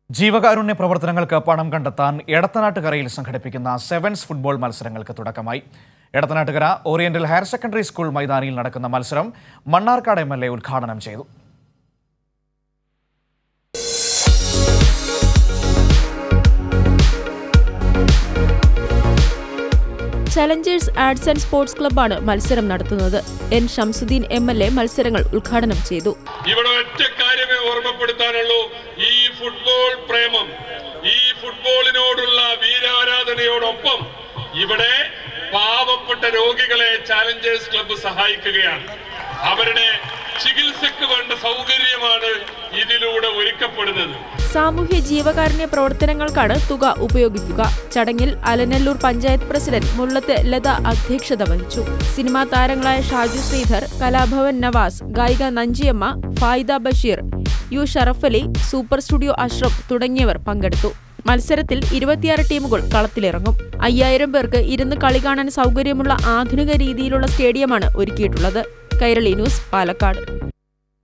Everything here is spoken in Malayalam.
ജീവകാരുണ്യ പ്രവർത്തനങ്ങൾക്ക് പണം കണ്ടെത്താൻ എടത്തനാട്ടുകരയിൽ സംഘടിപ്പിക്കുന്ന സെവൻസ് ഫുട്ബോൾ മത്സരങ്ങൾക്ക് തുടക്കമായി Edathanattukara oriental higher secondary school മൈതാനിയിൽ നടക്കുന്ന മത്സരം മണ്ണാർക്കാട് എം എൽ എ ഉദ്ഘാടനം ചെയ്തു ചലഞ്ചേഴ്സ് ആർട്സ് ആൻഡ് സ്പോർട്സ് ക്ലബ്ബാണ് മത്സരം നടത്തുന്നത് N Shamsuddin M L A മത്സരങ്ങൾ ഉദ്ഘാടനം ചെയ്തു ഇവിടെ ഒറ്റ കാര്യമേ ഓർമ്മപ്പെടുത്താനുള്ളൂ ഈ ഫുട്ബോൾ പ്രേമം ഈ ഫുട്ബോളിനോടുള്ള വീരാരാധനയോടൊപ്പം ഇവിടെ പാവപ്പെട്ട രോഗികളെ ചാലഞ്ചേഴ്സ് ക്ലബ്ബ് സഹായിക്കുകയാണ് അവരുടെ ചികിത്സക്ക് വേണ്ട സൗകര്യമാണ് ഇതിലൂടെ ഒരുക്കപ്പെടുന്നത് സാമൂഹ്യ ജീവകാരുണ്യ പ്രവർത്തനങ്ങൾക്കാണ് തുക ഉപയോഗിക്കുക ചടങ്ങിൽ അലനല്ലൂർ പഞ്ചായത്ത് പ്രസിഡന്റ് മുള്ളത്ത് ലത അധ്യക്ഷത വഹിച്ചു സിനിമാ താരങ്ങളായ ഷാജു ശ്രീധർ കലാഭവൻ നവാസ് ഗായിക Nanchiyamma Faida Basheer U Sharafali super studio Ashraf തുടങ്ങിയവർ പങ്കെടുത്തു മത്സരത്തിൽ ഇരുപത്തിയാറ് ടീമുകൾ കളത്തിലിറങ്ങും അയ്യായിരം പേർക്ക് ഇരുന്ന് കളി കാണാൻ സൗകര്യമുള്ള ആധുനിക രീതിയിലുള്ള സ്റ്റേഡിയമാണ് ഒരുക്കിയിട്ടുള്ളത് കൈരളി ന്യൂസ് പാലക്കാട്